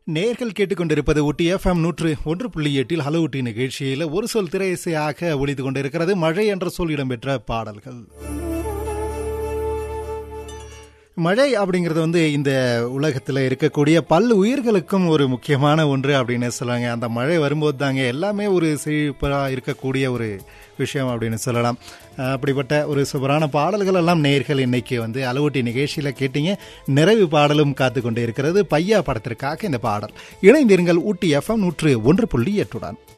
நேர்கள் கேட்டுக்கொண்டிருப்பது ஊட்டி எஃப்எம் நூற்று ஒன்று புள்ளி எட்டில் ஹலோ ஊட்டி நிகழ்ச்சியில் ஒரு சொல் திரையிசையாக ஒழித்து கொண்டிருக்கிறது மழை என்ற சொல் இடம்பெற்ற பாடல்கள் மழை அப்படிங்கிறது வந்து இந்த உலகத்தில் இருக்கக்கூடிய பல் உயிர்களுக்கும் ஒரு முக்கியமான ஒன்று அப்படின்னு சொல்லுவாங்க அந்த மழை வரும்போது தாங்க எல்லாமே ஒரு செழிப்பாக இருக்கக்கூடிய ஒரு விஷயம் அப்படின்னு சொல்லலாம் அப்படிப்பட்ட ஒரு சுபரான பாடல்கள் எல்லாம் நேர்கள் இன்னைக்கு வந்து அளவூட்டி நிகழ்ச்சியில் கேட்டீங்க நிறைவு பாடலும் காத்து கொண்டே இருக்கிறது பையா படத்திற்காக இந்த பாடல் இணைந்திருங்கள் ஊட்டி எஃப்எம் நூற்று ஒன்று புள்ளி எட்டுடன்